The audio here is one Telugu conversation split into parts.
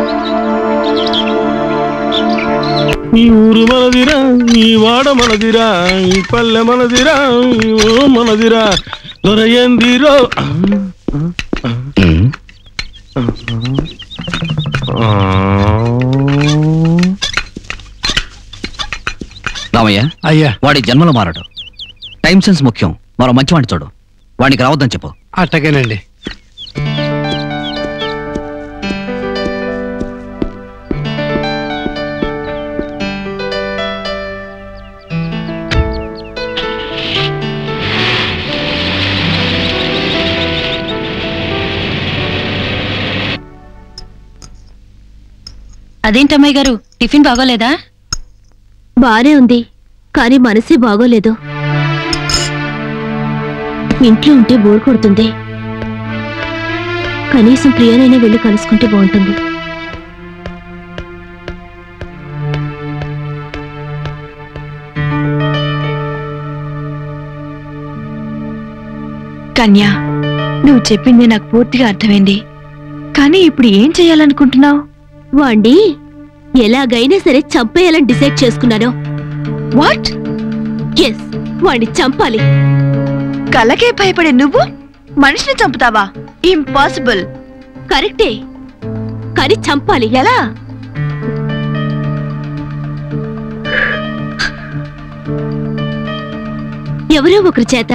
ఈ ఊరు మనదిరా ఈ వాడ మనదిరా ఈ పల్లె మనదిరా ఈ ఊరు మనదిరా దొరయందిరో రామయ్య అయ్యా వాడి జన్మలో మారడు టైం సెన్స్ ముఖ్యం మరో మంచివాడిని చూడు వాడికి రావద్దని చెప్పు అట్టగేనండి అదేంటమ్మాయి గారు టిఫిన్ బాగోలేదా బానే ఉంది కానీ మనసే బాగోలేదు ఇంట్లో ఉంటే బోర్ కొడుతుంది కనీసం ప్రియనైనా వెళ్ళి కలుసుకుంటే బాగుంటుంది కన్యా నువ్వు చెప్పింది నాకు పూర్తిగా అర్థమైంది కానీ ఇప్పుడు ఏం చేయాలనుకుంటున్నావు వాణ్ణి ఎలాగైనా సరే చంపేయాలని డిసైడ్ చేసుకున్నాను వాట్ ఎస్ వాణ్ణి చంపాలి కలకే భయపడే నువ్వు మనిషిని చంపుతావా ఇంపాసిబుల్ కరెక్టే కానీ చంపాలి ఎలా ఎవరో ఒకరి చేత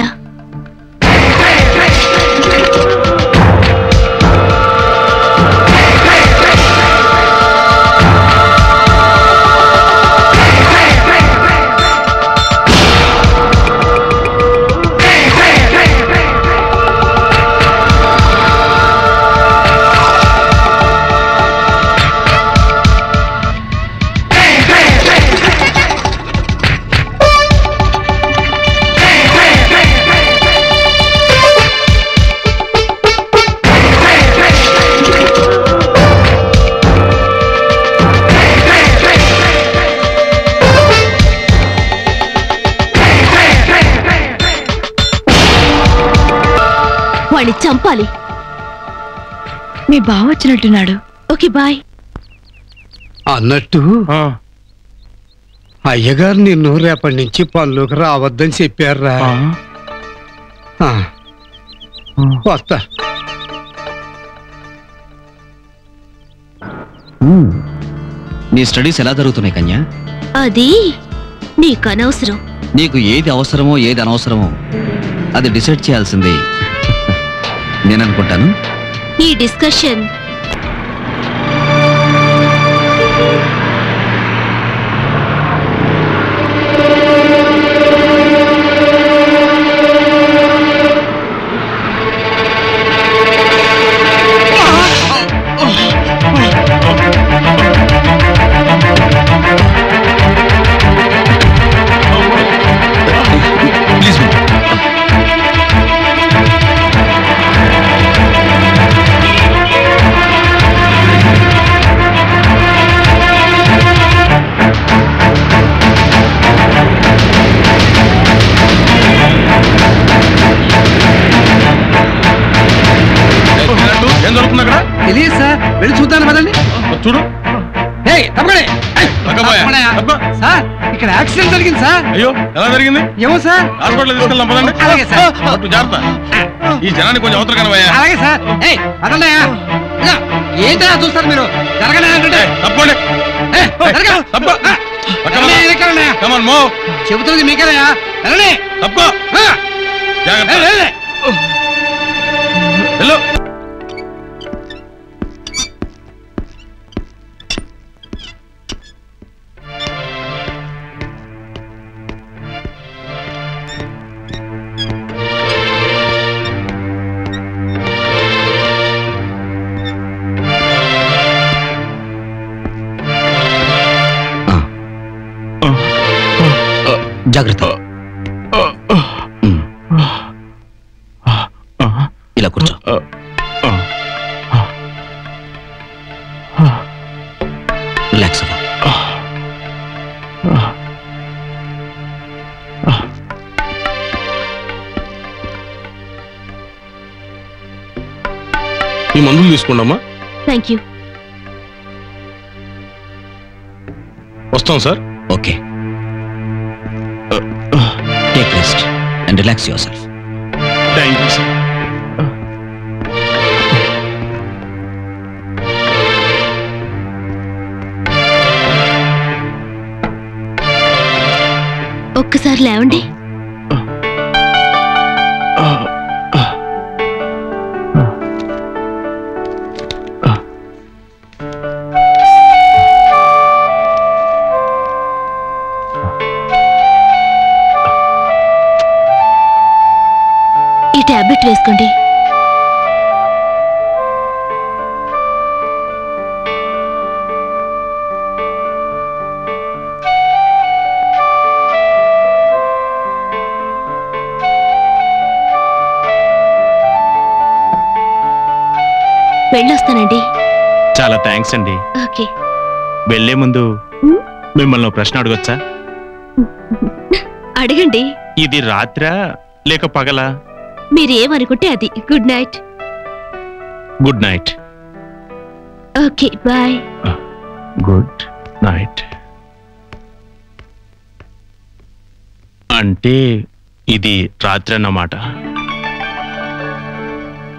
వాణ్ణి చంపాలి మీ బావ వచ్చినట్టున్నాడు ఓకే బాయ్ అన్నట్టు అయ్యగారు నిన్ను రేపటి నుంచి పనులోకి రావద్దని చెప్పారా ఆ. వస్తా నీ స్టడీస్ ఎలా జరుగుతున్నాయి కన్యా అది నీకు అనవసరం నీకు ఏది అవసరమో ఏది అనవసరమో అది డిసైడ్ చేయాల్సింది నేను అనుకుంటాను ఈ డిస్కషన్ ఏం జరుగుతుంది అక్కడ తెలియదు సార్ వెళ్ళి చూద్దాను పదండి చూడు ఏయ్, తప్పకండి. ఏయ్, తగ్గబోయా? తప్పకడయా? తప్ప. సార్ ఇక్కడ యాక్సిడెంట్ జరిగింది సార్ అయ్యో ఎలా జరిగింది ఏమో సార్ హాస్పిటల్ తీసుకెళ్దాం పదండి అలాగే సార్. పట్టు జాగ్రత్త ఈ జనాన్ని కొంచెం అవతల కనవయ్యా అలాగే సార్ ఏయ్ అదన్నయ్యా ఏంటో చూస్తారు మీరు జరగనే అంటే తప్పండి ఏయ్, జరగ. తప్ప అన్నయ్య, వెనకాలన్నయ్య. కమాన్ మో చెబుతున్నది మీకేనయ్యా వెళ్ళండి. తప్ప ఆ, జాగ్రత్త ఏయ్, ఏయ్, ఏయ్. వెళ్ళు జాగ్రత్త ఉమ్. ఇలా కూర్చో రిలాక్స్ అవ్వ ఈ మందులు తీసుకోండమ్మా థ్యాంక్ యూ వస్తాం sir okay take rest and relax yourself thank you sir ఒక్కసారి లేవండి ఈ టాబ్లెట్ వేసుకోండి వెళ్ళొస్తానండి చాలా థ్యాంక్స్ అండి ఓకే వెళ్లే ముందు మిమ్మల్ని ఒక ప్రశ్న అడగొచ్చా అడగండి ఇది రాత్రా లేక పగలా మీరేమనుకుంటే అది good night good night okay bye good night అంటే ఇది రాత్రి అన్నమాట